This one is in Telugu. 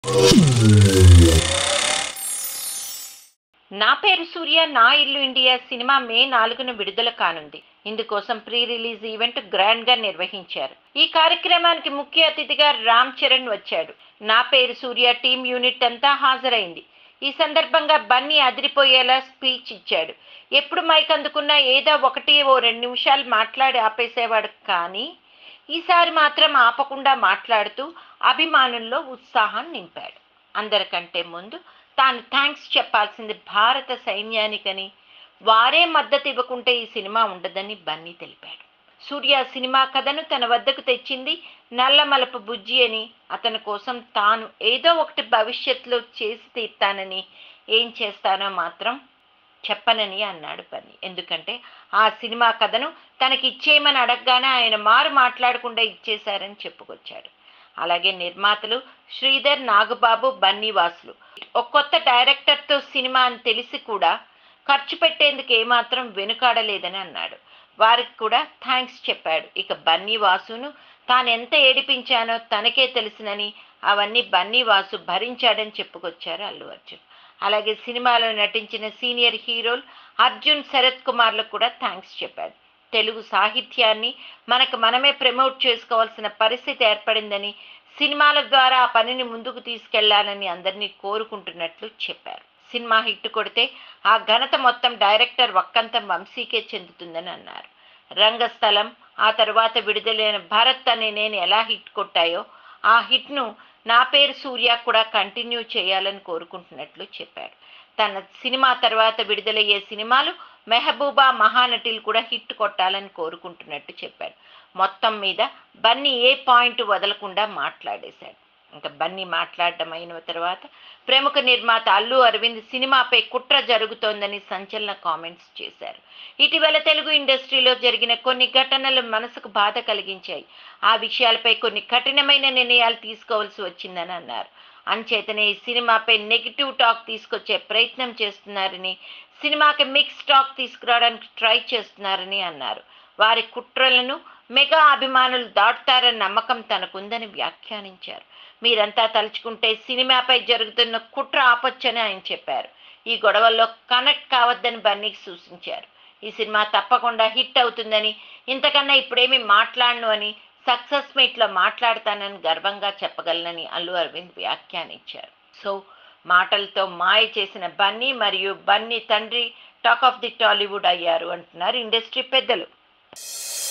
నా పేరు సూర్య నా ఇల్లు ఇండియా సినిమా మే నాలుగున విడుదల కానుంది ఇందుకోసం ప్రీ రిలీజ్ ఈవెంట్ గ్రాండ్ గా నిర్వహించారు ఈ కార్యక్రమానికి ముఖ్య అతిథిగా రామ్ చరణ్ వచ్చాడు నా పేరు సూర్య టీం యూనిట్ అంతా హాజరైంది ఈ సందర్భంగా బన్నీ అదిరిపోయేలా స్పీచ్ ఇచ్చాడు ఎప్పుడు మైక్ అందుకున్నా ఏదో ఒకటి ఓ రెండు నిమిషాలు మాట్లాడి ఆపేసేవాడు కానీ ఈసారి మాత్రం ఆపకుండా మాట్లాడుతూ అభిమానుల్లో ఉత్సాహం నింపాడు అందరికంటే ముందు తాను థ్యాంక్స్ చెప్పాల్సింది భారత సైన్యానికని వారే మద్దతు ఇవ్వకుంటే ఈ సినిమా ఉండదని బన్నీ తెలిపాడు సూర్య సినిమా కథను తన వద్దకు తెచ్చింది నల్లమలపు బుజ్జి అని అతని కోసం తాను ఏదో ఒకటి భవిష్యత్తులో చేసి తీర్తానని ఏం చేస్తానో మాత్రం చెప్పనని అన్నాడు బన్నీ ఎందుకంటే ఆ సినిమా కథను తనకి ఇచ్చేయమని అడగగానే ఆయన మారు మాట్లాడకుండా ఇచ్చేశారని చెప్పుకొచ్చాడు అలాగే నిర్మాతలు శ్రీధర్ నాగబాబు బన్నీ వాసులు ఒక కొత్త డైరెక్టర్తో సినిమా అని తెలిసి కూడా ఖర్చు పెట్టేందుకు ఏమాత్రం వెనుకాడలేదని అన్నాడు వారికి కూడా థ్యాంక్స్ చెప్పాడు ఇక బన్నీ వాసును తాను ఎంత ఏడిపించానో తనకే తెలుసునని అవన్నీ బన్నీ వాసు భరించాడని చెప్పుకొచ్చారు అల్లు అర్జున్ అలాగే సినిమాలో నటించిన సీనియర్ హీరోలు అర్జున్ శరత్ కుమార్లకు కూడా థ్యాంక్స్ చెప్పాడు తెలుగు సాహిత్యాన్ని మనకు మనమే ప్రమోట్ చేసుకోవాల్సిన పరిస్థితి ఏర్పడిందని సినిమాల ద్వారా ఆ పనిని ముందుకు తీసుకెళ్లాలని అందరినీ కోరుకుంటున్నట్లు చెప్పారు సినిమా హిట్ కొడితే ఆ ఘనత మొత్తం డైరెక్టర్ వక్కంతం వంశీకే చెందుతుందని అన్నారు రంగస్థలం ఆ తర్వాత విడుదలైన భరత్ అనే నేను ఎలా హిట్ కొట్టాయో ఆ హిట్ను నా పేరు సూర్య కూడా కంటిన్యూ చేయాలని కోరుకుంటున్నట్లు చెప్పారు తన సినిమా తర్వాత విడుదలయ్యే సినిమాలు మెహబూబా మహానటిలు కూడా హిట్ కొట్టాలని కోరుకుంటున్నట్టు చెప్పాడు మొత్తం మీద బన్నీ ఏ పాయింట్ వదలకుండా మాట్లాడేశాడు ఇంకా బన్నీ మాట్లాడడం అయిన తర్వాత ప్రముఖ నిర్మాత అల్లు అరవింద్ సినిమాపై కుట్ర జరుగుతోందని సంచలన కామెంట్స్ చేశారు ఇటీవల తెలుగు ఇండస్ట్రీలో జరిగిన కొన్ని ఘటనలు మనసుకు బాధ కలిగించాయి ఆ విషయాలపై కొన్ని కఠినమైన నిర్ణయాలు తీసుకోవాల్సి వచ్చిందని అన్నారు అంచేతనే ఈ సినిమాపై నెగిటివ్ టాక్ తీసుకొచ్చే ప్రయత్నం చేస్తున్నారని సినిమాకి మిక్స్ టాక్ తీసుకురావడానికి ట్రై చేస్తున్నారని అన్నారు వారి కుట్రలను మెగా అభిమానులు దాటుతారన్న నమ్మకం తనకుందని వ్యాఖ్యానించారు మీరంతా తలుచుకుంటే సినిమాపై జరుగుతున్న కుట్ర ఆపొచ్చని ఆయన చెప్పారు ఈ గొడవల్లో కనెక్ట్ కావద్దని బన్నీకి సూచించారు ఈ సినిమా తప్పకుండా హిట్ అవుతుందని ఇంతకన్నా ఇప్పుడేమీ మాట్లాడను అని సక్సెస్ మీట్లో మాట్లాడతానని గర్వంగా చెప్పగలనని అల్లు అరవింద్ వ్యాఖ్యానించారు సో మాటలతో మాయ చేసిన బన్నీ మరియు బన్నీ తండ్రి టాక్ ఆఫ్ ది టాలీవుడ్ అయ్యారు అంటున్నారు ఇండస్ట్రీ పెద్దలు